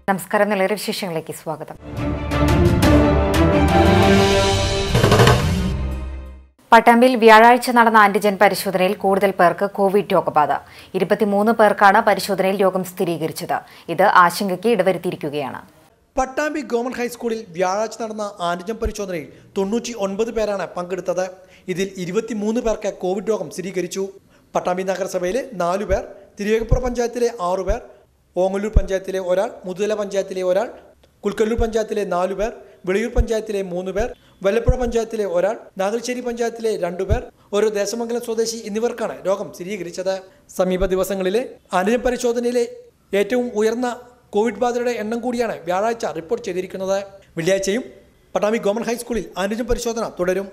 നമസ്കാരം നിലവിലെ വിശേഷങ്ങളിലേക്ക് സ്വാഗതം പട്ടാമ്പിൽ വ്യാഴാഴ്ച നടന്ന ആന്റിജൻ പരിശോധനയിൽ കൂടുതൽ പേർക്ക് കോവിഡ് രോഗബാധ ഇരുപത്തിമൂന്ന് പേർക്കാണ് പരിശോധനയിൽ രോഗം സ്ഥിരീകരിച്ചത് ഇത് ആശങ്കയ്ക്ക് ഇടവരുത്തിയിരിക്കുകയാണ് പട്ടാമ്പി ഗവൺമെന്റ് ഹൈസ്കൂളിൽ വ്യാഴാഴ്ച നടന്ന ആന്റിജൻ പരിശോധനയിൽ തൊണ്ണൂറ്റി ഒൻപത് പേരാണ് പങ്കെടുത്തത് ഇതിൽ ഇരുപത്തിമൂന്ന് പേർക്ക് കോവിഡ് രോഗം സ്ഥിരീകരിച്ചു പട്ടാമ്പി നഗരസഭയിലെ നാലു പേർ തിരുവേഗപ്പുറ പഞ്ചായത്തിലെ ആറു പേർ ഓങ്ങല്ലൂർ പഞ്ചായത്തിലെ ഒരാൾ മുതുതല പഞ്ചായത്തിലെ ഒരാൾ കുൽക്കല്ലൂർ പഞ്ചായത്തിലെ നാലു പേർ വെളിയൂർ പഞ്ചായത്തിലെ മൂന്ന് പേർ വല്ലപ്പുഴ പഞ്ചായത്തിലെ ഒരാൾ നാഗൽശ്ശേരി പഞ്ചായത്തിലെ രണ്ടുപേർ ഒരു ദേശമംഗലം സ്വദേശി എന്നിവർക്കാണ് രോഗം സ്ഥിരീകരിച്ചത് സമീപ ദിവസങ്ങളിലെ ആന്റിജൻ പരിശോധനയിലെ ഏറ്റവും ഉയർന്ന കോവിഡ് ബാധിതരുടെ എണ്ണം കൂടിയാണ് വ്യാഴാഴ്ച റിപ്പോർട്ട് ചെയ്തിരിക്കുന്നത് വെള്ളിയാഴ്ചയും പട്ടാമ്പി ഗവൺമെന്റ് ഹൈസ്കൂളിൽ ആന്റിജൻ പരിശോധന തുടരും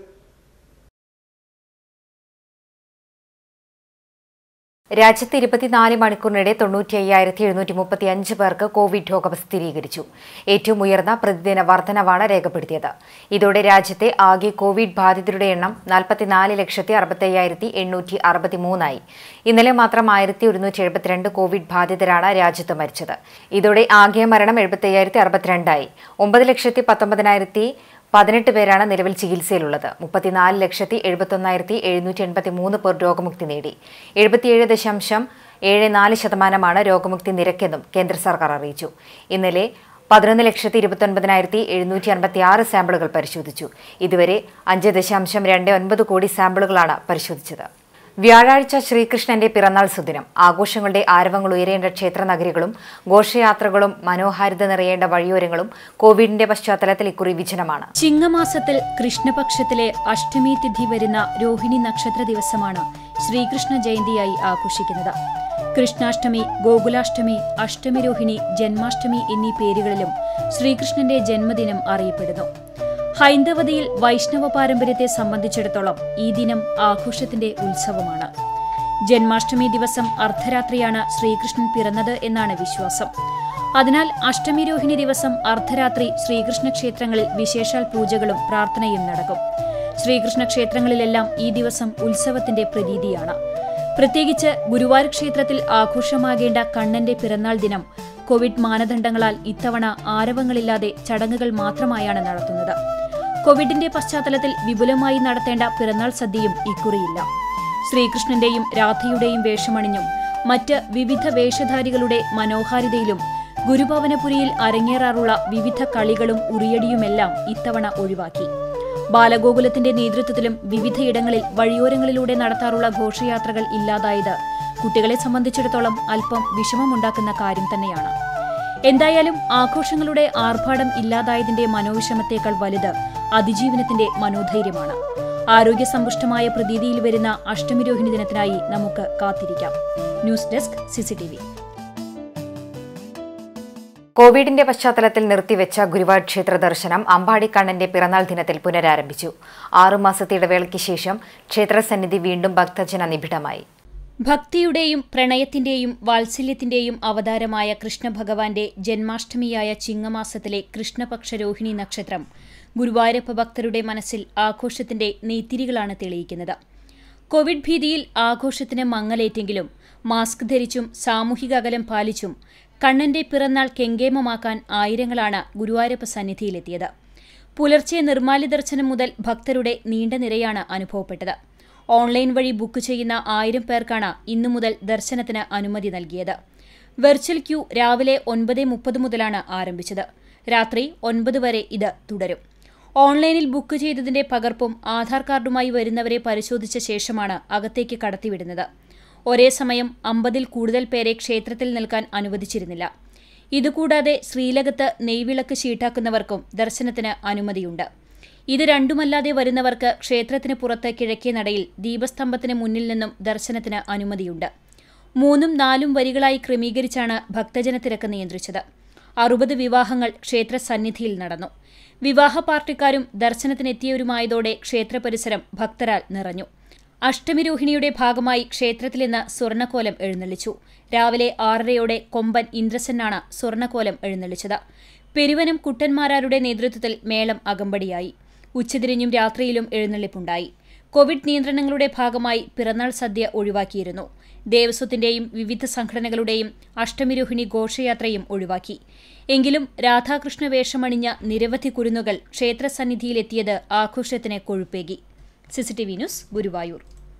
രാജ്യത്ത് ഇരുപത്തിനാല് മണിക്കൂറിനിടെ തൊണ്ണൂറ്റി അയ്യായിരത്തി എഴുന്നൂറ്റി മുപ്പത്തി അഞ്ച് പേർക്ക് കോവിഡ് രോഗം സ്ഥിരീകരിച്ചു ഏറ്റവും ഉയർന്ന പ്രതിദിന വർധനവാണ് രേഖപ്പെടുത്തിയത് ഇതോടെ രാജ്യത്തെ ആകെ കോവിഡ് ബാധിതരുടെ എണ്ണം നാൽപ്പത്തിനാല് ലക്ഷത്തി അറുപത്തയ്യായിരത്തി എണ്ണൂറ്റി അറുപത്തിമൂന്നായി ഇന്നലെ മാത്രം ആയിരത്തി ഒരുന്നൂറ്റി എഴുപത്തിരണ്ട് കോവിഡ് ബാധിതരാണ് രാജ്യത്ത് മരിച്ചത് ഇതോടെ ആകെ മരണം എഴുപത്തയ്യായിരത്തി അറുപത്തിരണ്ടായി ഒമ്പത് ലക്ഷത്തി പത്തൊമ്പതിനായിരത്തി പതിനെട്ട് പേരാണ് നിലവിൽ ചികിത്സയിലുള്ളത് മുപ്പത്തിനാല് ലക്ഷത്തി എഴുപത്തൊന്നായിരത്തി എഴുന്നൂറ്റി എൺപത്തി മൂന്ന് പേർ രോഗമുക്തി നേടി എഴുപത്തിയേഴ് ദശാംശം ഏഴ് നാല് ശതമാനമാണ് രോഗമുക്തി നിരക്കെന്നും കേന്ദ്ര സർക്കാർ അറിയിച്ചു ഇന്നലെ പതിനൊന്ന് ലക്ഷത്തി ഇരുപത്തൊൻപതിനായിരത്തി എഴുന്നൂറ്റി അൻപത്തി ആറ് സാമ്പിളുകൾ പരിശോധിച്ചു ഇതുവരെ അഞ്ച് ദശാംശം രണ്ട് ഒൻപത് കോടി സാമ്പിളുകളാണ് പരിശോധിച്ചത് വ്യാഴാഴ്ച ശ്രീകൃഷ്ണന്റെ പിറന്നാൾ സുദിനം ആഘോഷങ്ങളുടെ ആരവങ്ങൾ ഉയരേണ്ട ക്ഷേത്ര നഗരികളും ഘോഷയാത്രകളും മനോഹാരിത നിറയേണ്ട വഴിയോരങ്ങളും കോവിഡിന്റെ പശ്ചാത്തലത്തിൽ ഇക്കുറി വിജനമാണ് ചിങ്ങമാസത്തിൽ കൃഷ്ണപക്ഷത്തിലെ അഷ്ടമി തിഥി വരുന്ന രോഹിണി നക്ഷത്ര ദിവസമാണ് ശ്രീകൃഷ്ണ ജയന്തിയായി ആഘോഷിക്കുന്നത് കൃഷ്ണാഷ്ടമി ഗോകുലാഷ്ടമി അഷ്ടമി രോഹിണി ജന്മാഷ്ടമി എന്നീ പേരുകളിലും ശ്രീകൃഷ്ണന്റെ ജന്മദിനം അറിയപ്പെടുന്നു ഹൈന്ദവതയിൽ വൈഷ്ണവ പാരമ്പര്യത്തെ സംബന്ധിച്ചിടത്തോളം ഈ ദിനം ആഘോഷത്തിന്റെ ഉത്സവമാണ് ജന്മാഷ്ടമി ദിവസം അർദ്ധരാത്രിയാണ് ശ്രീകൃഷ്ണൻ പിറന്നത് എന്നാണ് വിശ്വാസം അതിനാൽ അഷ്ടമി രോഹിണി ദിവസം അർദ്ധരാത്രി ശ്രീകൃഷ്ണ ക്ഷേത്രങ്ങളിൽ വിശേഷാൽ പൂജകളും പ്രാർത്ഥനയും നടക്കും ശ്രീകൃഷ്ണ ക്ഷേത്രങ്ങളിലെല്ലാം ഈ ദിവസം ഉത്സവത്തിന്റെ പ്രതീതിയാണ് പ്രത്യേകിച്ച് ഗുരുവായൂർ ക്ഷേത്രത്തിൽ ആഘോഷമാകേണ്ട കണ്ണന്റെ പിറന്നാൾ ദിനം കോവിഡ് മാനദണ്ഡങ്ങളാൽ ഇത്തവണ ആരവങ്ങളില്ലാതെ ചടങ്ങുകൾ മാത്രമായാണ് നടത്തുന്നത് കോവിഡിന്റെ പശ്ചാത്തലത്തിൽ വിപുലമായി നടത്തേണ്ട പിറന്നാൾ സദ്യയും ഇക്കുറിയില്ല ശ്രീകൃഷ്ണന്റെയും രാധയുടെയും വേഷമണിഞ്ഞും മറ്റ് വിവിധ വേഷധാരികളുടെ മനോഹാരിതയിലും ഗുരുഭവനപുരിയിൽ അരങ്ങേറാറുള്ള വിവിധ കളികളും ഉറിയടിയുമെല്ലാം ഇത്തവണ ഒഴിവാക്കി ബാലഗോകുലത്തിന്റെ നേതൃത്വത്തിലും വിവിധയിടങ്ങളിൽ വഴിയോരങ്ങളിലൂടെ നടത്താറുള്ള ഘോഷയാത്രകൾ ഇല്ലാതായത് കുട്ടികളെ സംബന്ധിച്ചിടത്തോളം അല്പം വിഷമമുണ്ടാക്കുന്ന കാര്യം തന്നെയാണ് എന്തായാലും ആഘോഷങ്ങളുടെ ആർഭാടം ഇല്ലാതായതിന്റെ മനോവിഷമത്തേക്കാൾ വലുത് അതിജീവനത്തിന്റെ മനോധൈര്യമാണ് ആരോഗ്യസമ്പുഷ്ടമായ പ്രതീതിയിൽ വരുന്ന അഷ്ടമിരോഹിണി ദിനത്തിനായി നമുക്ക് കാത്തിരിക്കാം ന്യൂസ് ഡെസ്ക് സിസിടിവി കോവിഡിന്റെ പശ്ചാത്തലത്തിൽ നിർത്തിവെച്ച ഗുരുവായൂർ ക്ഷേത്ര ദർശനം അമ്പാടിക്കണ്ണന്റെ പിറന്നാൾ ദിനത്തിൽ പുനരാരംഭിച്ചു ആറുമാസത്തെ ഇടവേളയ്ക്ക് ശേഷം ക്ഷേത്രസന്നിധി വീണ്ടും ഭക്തജന നിബിഡമായി ഭക്തിയുടെയും പ്രണയത്തിന്റെയും വാത്സല്യത്തിന്റെയും അവതാരമായ കൃഷ്ണഭഗവാന്റെ ജന്മാഷ്ടമിയായ ചിങ്ങമാസത്തിലെ കൃഷ്ണപക്ഷ രോഹിണി നക്ഷത്രം ഗുരുവായൂരപ്പ ഭക്തരുടെ മനസ്സിൽ ആഘോഷത്തിന്റെ നെയ്ത്തിരികളാണ് തെളിയിക്കുന്നത് കോവിഡ് ഭീതിയിൽ ആഘോഷത്തിന് മങ്ങലേറ്റെങ്കിലും മാസ്ക് ധരിച്ചും സാമൂഹിക അകലം പാലിച്ചും കണ്ണന്റെ പിറന്നാൾ കെങ്കേമമാക്കാൻ ആയിരങ്ങളാണ് ഗുരുവായൂരപ്പ സന്നിധിയിലെത്തിയത് പുലർച്ചെ നിർമ്മാല്യ ദർശനം മുതൽ ഭക്തരുടെ നീണ്ട നിരയാണ് അനുഭവപ്പെട്ടത് ഓൺലൈൻ വഴി ബുക്ക് ചെയ്യുന്ന ആയിരം പേർക്കാണ് ഇന്നു മുതൽ ദർശനത്തിന് അനുമതി നൽകിയത് വെർച്വൽ ക്യൂ രാവിലെ ഒൻപത് മുപ്പത് മുതലാണ് ആരംഭിച്ചത് രാത്രി ഒൻപത് വരെ ഇത് തുടരും ഓൺലൈനിൽ ബുക്ക് ചെയ്തതിന്റെ പകർപ്പും ആധാർ കാർഡുമായി വരുന്നവരെ പരിശോധിച്ച ശേഷമാണ് അകത്തേക്ക് കടത്തിവിടുന്നത് ഒരേ സമയം അമ്പതിൽ കൂടുതൽ പേരെ ക്ഷേത്രത്തിൽ നിൽക്കാൻ അനുവദിച്ചിരുന്നില്ല ഇതുകൂടാതെ ശ്രീലകത്ത് നെയ്വിളക്ക് ഷീട്ടാക്കുന്നവർക്കും ദർശനത്തിന് അനുമതിയുണ്ട് ഇത് രണ്ടുമല്ലാതെ വരുന്നവർക്ക് ക്ഷേത്രത്തിന് പുറത്ത് കിഴക്കേ നടയിൽ ദീപസ്തംഭത്തിന് മുന്നിൽ നിന്നും ദർശനത്തിന് അനുമതിയുണ്ട് മൂന്നും നാലും വരികളായി ക്രമീകരിച്ചാണ് ഭക്തജന തിരക്ക് നിയന്ത്രിച്ചത് അറുപത് വിവാഹങ്ങൾ ക്ഷേത്ര സന്നിധിയിൽ നടന്നു വിവാഹ പാർട്ടിക്കാരും ദർശനത്തിനെത്തിയവരുമായതോടെ ക്ഷേത്ര പരിസരം ഭക്തരാൽ നിറഞ്ഞു അഷ്ടമിരോഹിണിയുടെ ഭാഗമായി ക്ഷേത്രത്തിൽ ഇന്ന് സ്വർണ്ണക്കോലം എഴുന്നള്ളിച്ചു രാവിലെ ആറരയോടെ കൊമ്പൻ ഇന്ദ്രസനാണ് സ്വർണ്ണക്കോലം എഴുന്നള്ളിച്ചത് പെരുവനം കുട്ടന്മാരാരുടെ നേതൃത്വത്തിൽ മേളം അകമ്പടിയായി ഉച്ചതിരിഞ്ഞും രാത്രിയിലും എഴുന്നള്ളിപ്പുണ്ടായി കോവിഡ് നിയന്ത്രണങ്ങളുടെ ഭാഗമായി പിറന്നാൾ സദ്യ ഒഴിവാക്കിയിരുന്നു ദേവസ്വത്തിന്റെയും വിവിധ സംഘടനകളുടെയും അഷ്ടമിരോഹിണി ഘോഷയാത്രയും ഒഴിവാക്കി എങ്കിലും രാധാകൃഷ്ണ വേഷമണിഞ്ഞ നിരവധി കുരുന്നുകൾ ക്ഷേത്രസന്നിധിയിലെത്തിയത് ആഘോഷത്തിന് കൊഴുപ്പേകി സിസിടിവി ന്യൂസ് ഗുരുവായൂർ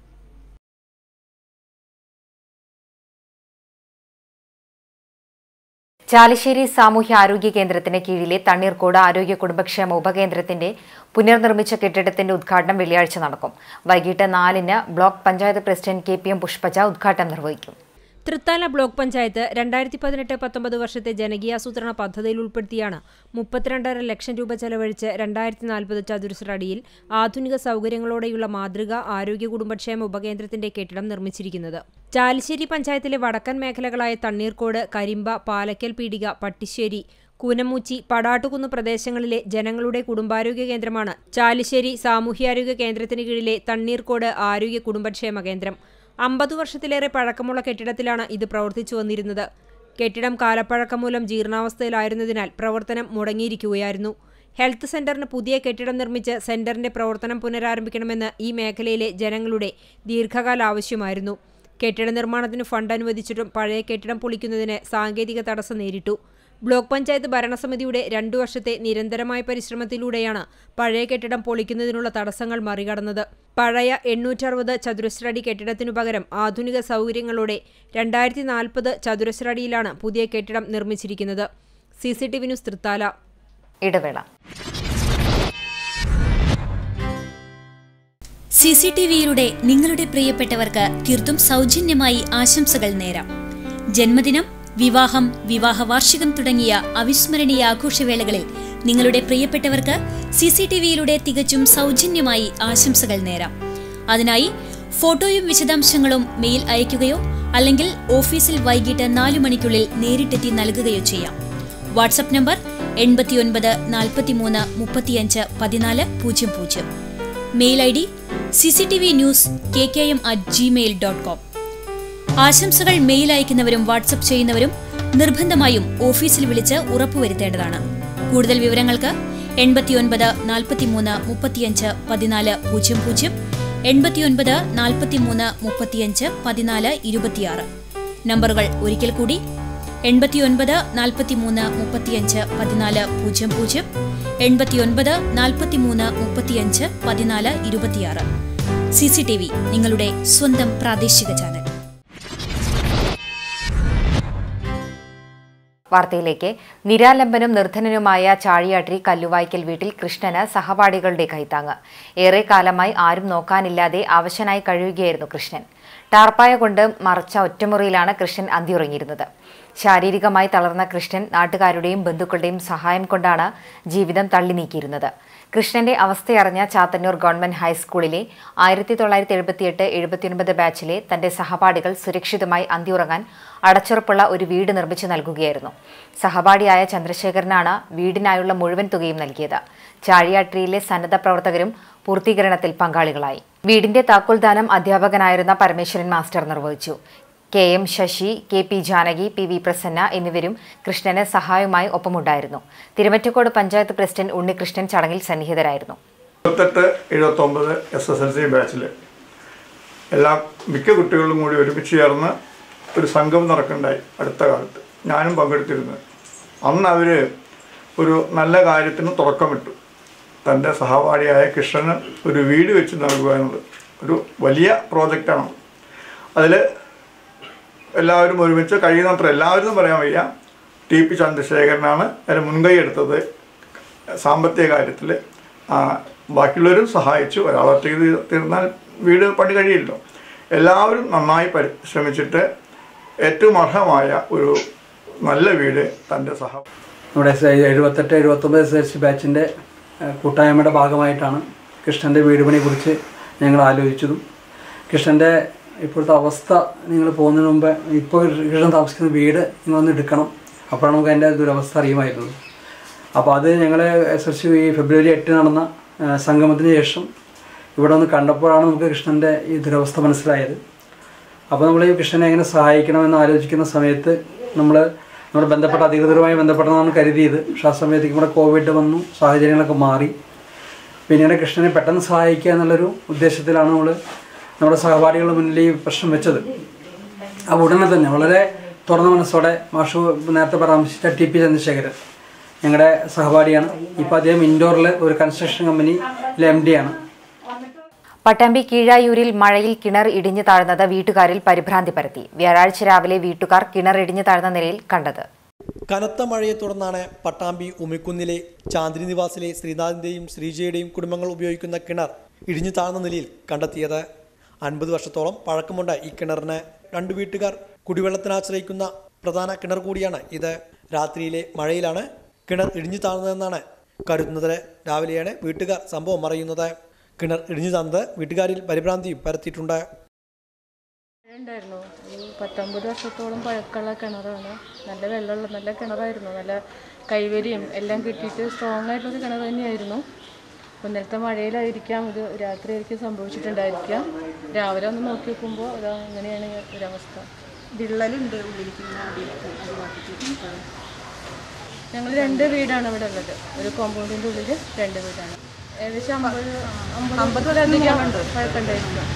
ചാലിശ്ശേരി സാമൂഹ്യ ആരോഗ്യ കേന്ദ്രത്തിന് കീഴിലെ തണ്ണീർക്കോട് ആരോഗ്യ കുടുംബക്ഷേമ ഉപകേന്ദ്രത്തിന്റെ പുനർനിർമ്മിച്ച കെട്ടിടത്തിന്റെ ഉദ്ഘാടനം വെള്ളിയാഴ്ച നടക്കും വൈകിട്ട് നാലിന് block panchayat president K P M Pushpaja ഉദ്ഘാടനം നിർവഹിക്കും തൃത്താല ബ്ലോക്ക് പഞ്ചായത്ത് രണ്ടായിരത്തി പതിനെട്ട് പത്തൊമ്പത് വർഷത്തെ ജനകീയാസൂത്രണ പദ്ധതിയിൽ ഉൾപ്പെടുത്തിയാണ് മുപ്പത്തിരണ്ടര ലക്ഷം രൂപ ചെലവഴിച്ച് രണ്ടായിരത്തി നാൽപ്പത് ചതുരശ്ര അടിയിൽ ആധുനിക സൗകര്യങ്ങളോടെയുള്ള മാതൃക ആരോഗ്യ കുടുംബക്ഷേമ ഉപകേന്ദ്രത്തിന്റെ കെട്ടിടം നിർമ്മിച്ചിരിക്കുന്നത് ചാലിശ്ശേരി പഞ്ചായത്തിലെ വടക്കൻ മേഖലകളായ തണ്ണീർക്കോട് കരിമ്പ പാലക്കൽ പീടിക പട്ടിശ്ശേരി കൂനമൂച്ചി പടാട്ടുകുന്ന് പ്രദേശങ്ങളിലെ ജനങ്ങളുടെ കുടുംബാരോഗ്യ കേന്ദ്രമാണ് ചാലിശ്ശേരി സാമൂഹ്യാരോഗ്യ കേന്ദ്രത്തിന് കീഴിലെ തണ്ണീർക്കോട് ആരോഗ്യ കുടുംബക്ഷേമ കേന്ദ്രം അമ്പത് വർഷത്തിലേറെ പഴക്കമുള്ള കെട്ടിടത്തിലാണ് ഇത് പ്രവർത്തിച്ചു വന്നിരുന്നത് കെട്ടിടം കാലപ്പഴക്കം മൂലം ജീർണാവസ്ഥയിലായിരുന്നതിനാൽ പ്രവർത്തനം മുടങ്ങിയിരിക്കുകയായിരുന്നു ഹെൽത്ത് സെന്ററിന് പുതിയ കെട്ടിടം നിർമ്മിച്ച് സെന്ററിന്റെ പ്രവർത്തനം പുനരാരംഭിക്കണമെന്ന് ഈ മേഖലയിലെ ജനങ്ങളുടെ ദീർഘകാല ആവശ്യമായിരുന്നു കെട്ടിട നിർമ്മാണത്തിന് ഫണ്ട് അനുവദിച്ചിട്ടും പഴയ കെട്ടിടം പൊളിക്കുന്നതിന് സാങ്കേതിക തടസ്സം നേരിട്ടു ബ്ലോക്ക് പഞ്ചായത്ത് ഭരണസമിതിയുടെ രണ്ടു വർഷത്തെ നിരന്തരമായ പരിശ്രമത്തിലൂടെയാണ് പഴയ കെട്ടിടം പൊളിക്കുന്നതിനുള്ള തടസ്സങ്ങൾ മറികടന്നത് പഴയ എണ്ണൂറ്ററുപത് ചതുരശ്രടി കെട്ടിടത്തിനു പകരം ആധുനിക സൗകര്യങ്ങളോടെ രണ്ടായിരത്തി നാൽപ്പത് ചതുരശ്രടിയിലാണ് പുതിയ കെട്ടിടം നിർമ്മിച്ചിരിക്കുന്നത് C C T V news Thrithala ഇടവേള സി സി ടി വിയിലൂടെ നിങ്ങളുടെ പ്രിയപ്പെട്ടവർക്ക് തീർത്തും സൗജന്യമായി ആശംസകൾ നേരാം ജന്മദിനം വിവാഹം വിവാഹ വാർഷികം തുടങ്ങിയ അവിസ്മരണീയ ആഘോഷവേളകളിൽ നിങ്ങളുടെ പ്രിയപ്പെട്ടവർക്ക് സി സി ടി വിയിലൂടെ തികച്ചും സൗജന്യമായി ആശംസകൾ നേരാം അതിനായി ഫോട്ടോയും വിശദാംശങ്ങളും മെയിൽ അയയ്ക്കുകയോ അല്ലെങ്കിൽ ഓഫീസിൽ വൈകിട്ട് നാലു മണിക്കുള്ളിൽ നേരിട്ടെത്തി നൽകുകയോ ചെയ്യാം വാട്സപ്പ് നമ്പർ എൺപത്തിയൊൻപത് നാൽപ്പത്തിമൂന്ന് മുപ്പത്തിയഞ്ച് പതിനാല് പൂജ്യം പൂജ്യം mail I D C C T V news K K M at Gmail dot com ആശംസകൾ മെയിൽ അയക്കുന്നവരും വാട്സപ്പ് ചെയ്യുന്നവരും നിർബന്ധമായും ഓഫീസിൽ വിളിച്ച് ഉറപ്പുവരുത്തേണ്ടതാണ് കൂടുതൽ വിവരങ്ങൾക്ക് എൺപത്തിയൊൻപത് നാൽപ്പത്തിമൂന്ന് മുപ്പത്തിയഞ്ച് പതിനാല് പൂജ്യം പൂജ്യം എൺപത്തിയൊൻപത് നാൽപ്പത്തിമൂന്ന് മുപ്പത്തിയഞ്ച് പതിനാല് ഇരുപത്തിയാറ് നമ്പറുകൾ ഒരിക്കൽ കൂടി എൺപത്തിയൊൻപത് നാൽപ്പത്തിമൂന്ന് മുപ്പത്തിയഞ്ച് പതിനാല് പൂജ്യം പൂജ്യം എൺപത്തിയൊൻപത് നാൽപ്പത്തിമൂന്ന് മുപ്പത്തിയഞ്ച് പതിനാല് ഇരുപത്തിയാറ് സി സി ടി വി നിങ്ങളുടെ സ്വന്തം പ്രാദേശിക ചാനൽ വാർത്തയിലേക്ക് നിരാലംബനും നിർധനനുമായ ചാഴിയാട്രി കല്ലുവായ്ക്കൽ വീട്ടിൽ കൃഷ്ണന് സഹപാഠികളുടെ കൈത്താങ്ങ് ഏറെ കാലമായി ആരും നോക്കാനില്ലാതെ അവശനായി കഴിയുകയായിരുന്നു കൃഷ്ണൻ ടാർപ്പായ കൊണ്ട് മറച്ച ഒറ്റമുറിയിലാണ് കൃഷ്ണൻ അന്തിയുറങ്ങിയിരുന്നത് ശാരീരികമായി തളർന്ന കൃഷ്ണൻ നാട്ടുകാരുടെയും ബന്ധുക്കളുടെയും സഹായം കൊണ്ടാണ് ജീവിതം തള്ളി നീക്കിയിരുന്നത് കൃഷ്ണന്റെ അവസ്ഥയറിഞ്ഞ ചാത്തന്നൂർ ഗവൺമെന്റ് ഹൈസ്കൂളിലെ ആയിരത്തി തൊള്ളായിരത്തി എഴുപത്തിയെട്ട് എഴുപത്തിയൊൻപത് ബാച്ചിലെ തന്റെ സഹപാഠികൾ സുരക്ഷിതമായി അന്തിയുറങ്ങാൻ അടച്ചുറപ്പുള്ള ഒരു വീട് നിർമ്മിച്ചു നൽകുകയായിരുന്നു സഹപാഠിയായ ചന്ദ്രശേഖരനാണ് വീടിനായുള്ള മുഴുവൻ തുകയും നൽകിയത് ചാഴിയാട്രിയിലെ സന്നദ്ധ പ്രവർത്തകരും പൂർത്തീകരണത്തിൽ പങ്കാളികളായി വീടിന്റെ താക്കോൽദാനം അധ്യാപകനായിരുന്ന പരമേശ്വരൻ മാസ്റ്റർ നിർവഹിച്ചു K M Sasi K P Janaki P V Prasanna എന്നിവരും കൃഷ്ണന് സഹായവുമായി ഒപ്പമുണ്ടായിരുന്നു തിരുമറ്റക്കോട് പഞ്ചായത്ത് പ്രസിഡന്റ് ഉണ്ണികൃഷ്ണൻ ചടങ്ങിൽ സന്നിഹിതരായിരുന്നു എഴുപത്തെട്ട് എഴുപത്തൊമ്പത് എസ് എസ് എൽ സി ബാച്ചിൽ എല്ലാ മിക്ക കുട്ടികളും കൂടി ഒരുമിച്ച് ചേർന്ന് ഒരു സംഘം നടക്കുന്നുണ്ടായി അടുത്ത കാലത്ത് ഞാനും പങ്കെടുത്തിരുന്നു അന്ന് അവർ ഒരു നല്ല കാര്യത്തിന് തുടക്കമിട്ടു തൻ്റെ സഹപാഠിയായ കൃഷ്ണന് ഒരു വീട് വെച്ച് നൽകുക എന്നുള്ളത് ഒരു വലിയ പ്രോജക്റ്റാണ് അതിൽ എല്ലാവരും ഒരുമിച്ച് കഴിയുന്നത്ര എല്ലാവരും എന്ന് പറയാൻ വയ്യ ടി പി ചന്ദ്രശേഖരനാണ് അതിന് മുൻകൈ എടുത്തത് സാമ്പത്തിക കാര്യത്തിൽ ബാക്കിയുള്ളവരും സഹായിച്ചു ഒരാളൊറ്റയ്ക്ക് തീ- തീർന്നാൽ വീട് പണി കഴിയില്ലല്ലോ എല്ലാവരും നന്നായി പരിശ്രമിച്ചിട്ട് ഏറ്റവും അർഹമായ ഒരു നല്ല വീട് തൻ്റെ സഹ നമ്മുടെ എസ് ഐ എഴുപത്തെട്ട് എഴുപത്തൊമ്പത് എസ് എൽ സി ബാച്ചിൻ്റെ കൂട്ടായ്മയുടെ ഭാഗമായിട്ടാണ് കൃഷ്ണൻ്റെ വീട് പണിയെക്കുറിച്ച് ഞങ്ങൾ ആലോചിച്ചതും കൃഷ്ണൻ്റെ ഇപ്പോഴത്തെ അവസ്ഥ നിങ്ങൾ പോകുന്നതിന് മുമ്പ് ഇപ്പോൾ കൃഷ്ണൻ താമസിക്കുന്ന വീട് നിങ്ങളൊന്ന് എടുക്കണം അപ്പോഴാണ് നമുക്ക് അതിൻ്റെ ദുരവസ്ഥ അറിയുമായിരുന്നത് അപ്പോൾ അത് ഞങ്ങൾ എസ് എൽ സി ഈ ഫെബ്രുവരി എട്ടിന് നടന്ന ആ, സംഗമത്തിന് ശേഷം ഇവിടെ ഒന്ന് കണ്ടപ്പോഴാണ് നമുക്ക് കൃഷ്ണൻ്റെ ഈ ദുരവസ്ഥ മനസ്സിലായത് അപ്പോൾ നമ്മൾ ഈ കൃഷ്ണനെ എങ്ങനെ സഹായിക്കണമെന്ന് ആലോചിക്കുന്ന സമയത്ത് നമ്മൾ നമ്മൾ ബന്ധപ്പെട്ട അധികൃതരുമായി ബന്ധപ്പെട്ടതാണ് കരുതിയത് പക്ഷേ ആ സമയത്തേക്ക് ഇവിടെ കോവിഡ് വന്നു സാഹചര്യങ്ങളൊക്കെ മാറി പിന്നീട് കൃഷ്ണനെ പെട്ടെന്ന് സഹായിക്കുക എന്നുള്ളൊരു ഉദ്ദേശത്തിലാണ് നമ്മൾ നമ്മുടെ സഹപാഠികളുടെ മുന്നിൽ ഈ പ്രശ്നം വെച്ചത് അപ്പോൾ ഉടനെ തന്നെ വളരെ തുറന്ന മനസ്സോടെ മാഷു നേരത്തെ പരാമർശിച്ച ടി പി ചന്ദ്രശേഖരൻ ഞങ്ങളുടെ സഹപാഠിയാണ് ഇപ്പോൾ അദ്ദേഹം ഇൻഡോറിൽ ഒരു കൺസ്ട്രക്ഷൻ കമ്പനിയിലെ എം ഡി ആണ് പട്ടാമ്പി കീഴായൂരിൽ മഴയിൽ കിണർ ഇടിഞ്ഞു താഴ്ന്നത് വീട്ടുകാരിൽ പരിഭ്രാന്തി പരത്തി വ്യാഴാഴ്ച രാവിലെ വീട്ടുകാർ കിണർ ഇടിഞ്ഞു താഴ്ന്ന നിലയിൽ കണ്ടത് കനത്ത മഴയെ തുടർന്നാണ് പട്ടാമ്പി ഉമിക്കുന്നിലെ ചാന്ദിനി നിവാസിലെ ശ്രീനാഥിന്റെയും ശ്രീജയുടെയും കുടുംബങ്ങൾ ഉപയോഗിക്കുന്ന കിണർ ഇടിഞ്ഞു താഴ്ന്ന നിലയിൽ കണ്ടെത്തിയത് അൻപത് വർഷത്തോളം പഴക്കമുണ്ട് ഈ കിണറിന് രണ്ടു വീട്ടുകാർ കുടിവെള്ളത്തിന് ആശ്രയിക്കുന്ന പ്രധാന കിണർ കൂടിയാണ് ഇത് രാത്രിയിലെ മഴയിലാണ് കിണർ ഇടിഞ്ഞു താഴ്ന്നതെന്നാണ് കരുതുന്നത് രാവിലെയാണ് വീട്ടുകാർ സംഭവം അറിയുന്നത് കിണർ ഇടിഞ്ഞു താഴ്ന്നത് വീട്ടുകാരിൽ പരിഭ്രാന്തിയും പരത്തിയിട്ടുണ്ട് ഉണ്ടായിരുന്നു ഒരു പത്തൊമ്പത് വർഷത്തോളം പഴക്കമുള്ള കിണറാണ് നല്ല വെള്ളമുള്ള നല്ല കിണറായിരുന്നു നല്ല കൈവരിയും എല്ലാം കിട്ടിയിട്ട് സ്ട്രോങ് ആയിട്ടുള്ളൊരു കിണർ തന്നെയായിരുന്നു അപ്പോൾ ഇന്നലത്തെ മഴയിലായിരിക്കാം ഇത് രാത്രിയായിരിക്കും സംഭവിച്ചിട്ടുണ്ടായിരിക്കാം രാവിലെ ഒന്ന് നോക്കി നോക്കുമ്പോൾ അതാ അങ്ങനെയാണ് ഒരവസ്ഥ വിള്ളലുണ്ട് ഉള്ളിലേക്ക് ഞങ്ങൾ രണ്ട് വീടാണ് ഇവിടെ ഉള്ളത് ഒരു കോമ്പൗണ്ടിൻ്റെ ഉള്ളിൽ രണ്ട് വീടാണ് ഏകദേശം അമ്പത് അമ്പതിലധികം പഴക്കമുണ്ടായിരിക്കും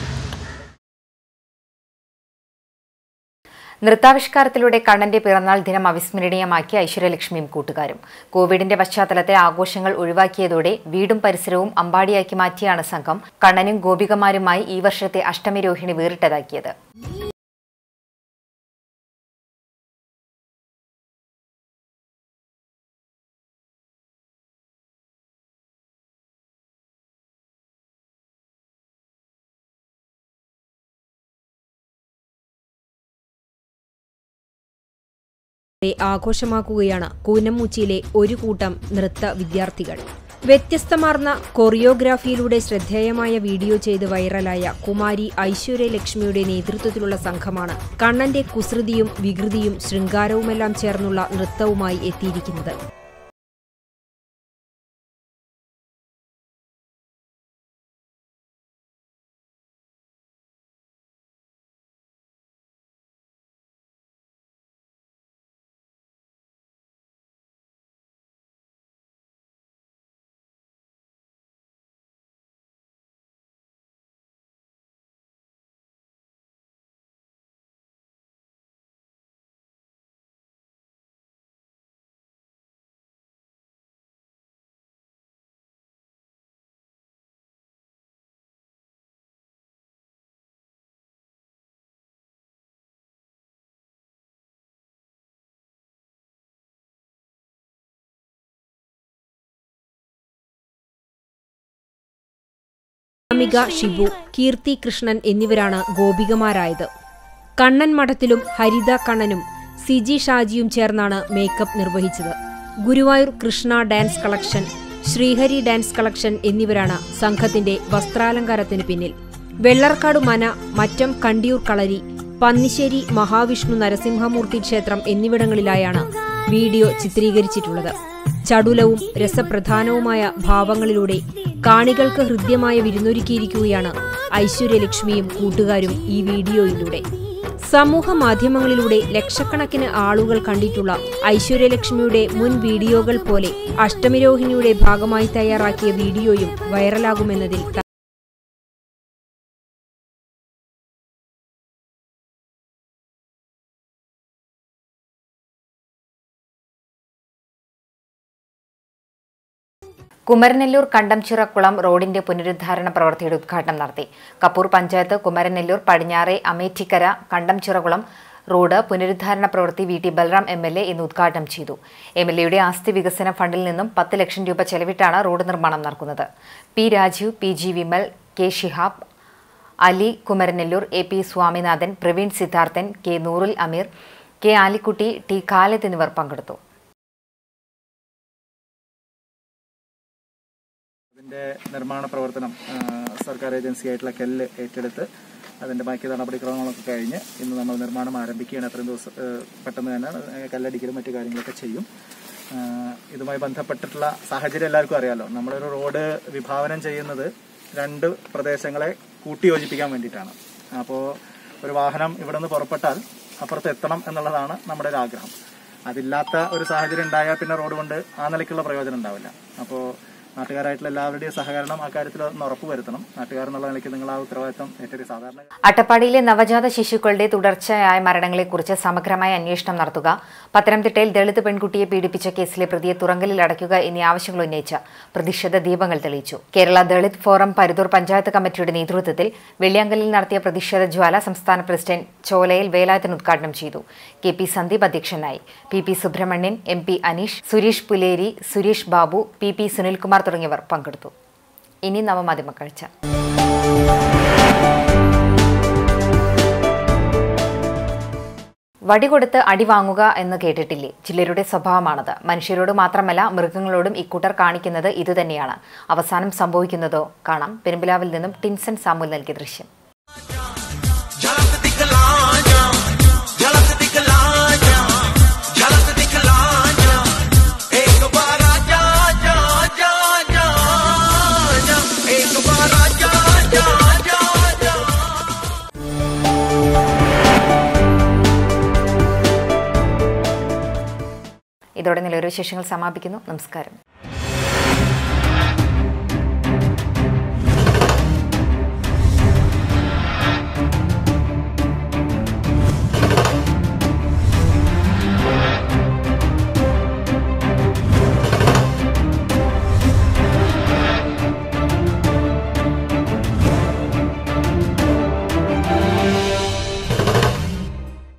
നൃത്താവിഷ്കാരത്തിലൂടെ കണ്ണന്റെ പിറന്നാൾ ദിനം അവിസ്മരണീയമാക്കി ഐശ്വര്യലക്ഷ്മിയും കൂട്ടുകാരും കോവിഡിന്റെ പശ്ചാത്തലത്തിൽ ആഘോഷങ്ങൾ ഒഴിവാക്കിയതോടെ വീടും പരിസരവും അമ്പാടിയാക്കി മാറ്റിയാണ് സംഘം കണ്ണനും ഗോപികമാരുമായി ഈ വർഷത്തെ അഷ്ടമി രോഹിണി വേറിട്ടതാക്കിയത് ആഘോഷമാക്കുകയാണ് കൂനമ്മൂച്ചിയിലെ ഒരു കൂട്ടം നൃത്ത വിദ്യാർത്ഥികൾ വ്യത്യസ്തമാർന്ന കൊറിയോഗ്രാഫിയിലൂടെ ശ്രദ്ധേയമായ വീഡിയോ ചെയ്ത് വൈറലായ കുമാരി ഐശ്വര്യലക്ഷ്മിയുടെ നേതൃത്വത്തിലുള്ള സംഘമാണ് കണ്ണന്റെ കുസൃതിയും വികൃതിയും ശൃംഗാരവുമെല്ലാം ചേർന്നുള്ള നൃത്തവുമായി എത്തിയിരിക്കുന്നത് അമിക ഷിബു കീർത്തി കൃഷ്ണൻ എന്നിവരാണ് ഗോപികമാരായത് കണ്ണൻ മഠത്തിലും ഹരിത കണ്ണനും സിജി ഷാജിയും ചേർന്നാണ് മേക്കപ്പ് നിർവഹിച്ചത് Guruvayur Krishna dance collection Sreehari dance collection എന്നിവരാണ് സംഘത്തിന്റെ വസ്ത്രാലങ്കാരത്തിന് പിന്നിൽ വെള്ളർക്കാട് മന മറ്റം കണ്ടിയൂർ കളരി പന്നിശ്ശേരി മഹാവിഷ്ണു നരസിംഹമൂർത്തി ക്ഷേത്രം എന്നിവിടങ്ങളിലായാണ് വീഡിയോ ചിത്രീകരിച്ചിട്ടുള്ളത് ചടുലവും രസപ്രധാനവുമായ ഭാവങ്ങളിലൂടെ കാണികൾക്ക് ഹൃദ്യമായ വിരുന്നൊരുക്കിയിരിക്കുകയാണ് ഐശ്വര്യലക്ഷ്മിയും കൂട്ടുകാരും ഈ വീഡിയോയിലൂടെ സമൂഹ മാധ്യമങ്ങളിലൂടെ ലക്ഷക്കണക്കിന് ആളുകൾ കണ്ടിട്ടുള്ള ഐശ്വര്യലക്ഷ്മിയുടെ മുൻ വീഡിയോകൾ പോലെ അഷ്ടമിരോഹിണിയുടെ ഭാഗമായി തയ്യാറാക്കിയ വീഡിയോയും വൈറലാകുമെന്നതിൽ ത- കുമരനെല്ലൂർ കണ്ടംചിറക്കുളം റോഡിന്റെ പുനരുദ്ധാരണ പ്രവൃത്തിയുടെ ഉദ്ഘാടനം നടത്തി കപ്പൂർ പഞ്ചായത്ത് കുമരനെല്ലൂർ പടിഞ്ഞാറെ അമേറ്റിക്കര കണ്ടംചിറകുളം റോഡ് പുനരുദ്ധാരണ പ്രവൃത്തി V T Balram M L A ഇന്ന് ഉദ്ഘാടനം ചെയ്തു എം എൽ എയുടെ ആസ്തി വികസന ഫണ്ടിൽ നിന്നും പത്ത് ലക്ഷം രൂപ ചെലവിട്ടാണ് റോഡ് നിർമ്മാണം നടക്കുന്നത് P Rajeev P G Vimal K Shihab Ali Kumaranellur A P Swaminathan Praveen Siddharthan K Noorul Ameer K Alikutty T Khalid എന്നിവർ പങ്കെടുത്തു അതിൻ്റെ നിർമ്മാണ പ്രവർത്തനം ആ, സർക്കാർ ഏജൻസി ആയിട്ടുള്ള കെല്ല് ഏറ്റെടുത്ത് അതിൻ്റെ ബാക്കി നടപടിക്രമങ്ങളൊക്കെ കഴിഞ്ഞ് ഇന്ന് നമ്മൾ നിർമ്മാണം ആരംഭിക്കുകയാണ് അത്രയും ദിവസം ഏ, പെട്ടെന്ന് തന്നെ ഏ, കല്ലടിക്കലും മറ്റു കാര്യങ്ങളൊക്കെ ചെയ്യും ആ, ഇതുമായി ബന്ധപ്പെട്ടിട്ടുള്ള സാഹചര്യം എല്ലാവർക്കും അറിയാലോ നമ്മളൊരു റോഡ് വിഭാവനം ചെയ്യുന്നത് രണ്ട് പ്രദേശങ്ങളെ കൂട്ടിയോജിപ്പിക്കാൻ വേണ്ടിയിട്ടാണ് അപ്പോൾ ഒരു വാഹനം ഇവിടെ നിന്ന് പുറപ്പെട്ടാൽ അപ്പുറത്ത് എത്തണം എന്നുള്ളതാണ് നമ്മുടെ ഒരു ആഗ്രഹം അതില്ലാത്ത ഒരു സാഹചര്യം ഉണ്ടായാൽ പിന്നെ റോഡ് കൊണ്ട് ആ നിലയ്ക്കുള്ള പ്രയോജനം ഉണ്ടാവില്ല അപ്പോൾ നാട്ടുകാരായിട്ടുള്ള എല്ലാവരുടെയും സഹകരണം ആ കാര്യത്തിൽ ഒന്ന് ഉറപ്പുവരുത്തണം നാട്ടുകാരെന്നുള്ള നിലയ്ക്ക് നിങ്ങൾ ആ ഉത്തരവാദിത്തം ഏറ്റെടുത്ത് സാധാരണ അട്ടപ്പാടിയിലെ നവജാത ശിശുക്കളുടെ തുടർച്ചയായ മരണങ്ങളെക്കുറിച്ച് സമഗ്രമായ അന്വേഷണം നടത്തുക പത്തനംതിട്ടയിൽ ദളിത് പെൺകുട്ടിയെ പീഡിപ്പിച്ച കേസിലെ പ്രതിയെ തുറങ്കലിൽ അടയ്ക്കുക എന്നീ ആവശ്യങ്ങൾ ഉന്നയിച്ച് പ്രതിഷേധ ദീപങ്ങൾ തെളിയിച്ചു കേരള ദളിത് ഫോറം പരുതൂർ പഞ്ചായത്ത് കമ്മിറ്റിയുടെ നേതൃത്വത്തിൽ വെള്ളിയാങ്കലിൽ നടത്തിയ പ്രതിഷേധ ജ്വാല സംസ്ഥാന പ്രസിഡന്റ് ചോലയിൽ വേലായുധൻ ഉദ്ഘാടനം ചെയ്തു കെ പി സന്ദീപ് അധ്യക്ഷനായി P P Subrahmanian M P Aneesh Suresh Puleri Suresh Babu P P Sunilkumar തുടങ്ങിയവർ പങ്കെടുത്തു ഇനി നവമാധ്യമ കാഴ്ച വടികൊടുത്ത് അടി വാങ്ങുക എന്ന് കേട്ടിട്ടില്ലേ ചിലരുടെ സ്വഭാവമാണത് മനുഷ്യരോട് മാത്രമല്ല മൃഗങ്ങളോടും ഇക്കൂട്ടർ കാണിക്കുന്നത് ഇതുതന്നെയാണ് അവസാനം സംഭവിക്കുന്നതോ കാണാം പെരുമ്പിലാവിൽ നിന്നും ടിൻസൺ സാമുൽ നൽകിയ ദൃശ്യം ഇതോടെ നിലവിലെ വിശേഷങ്ങൾ സമാപിക്കുന്നു നമസ്കാരം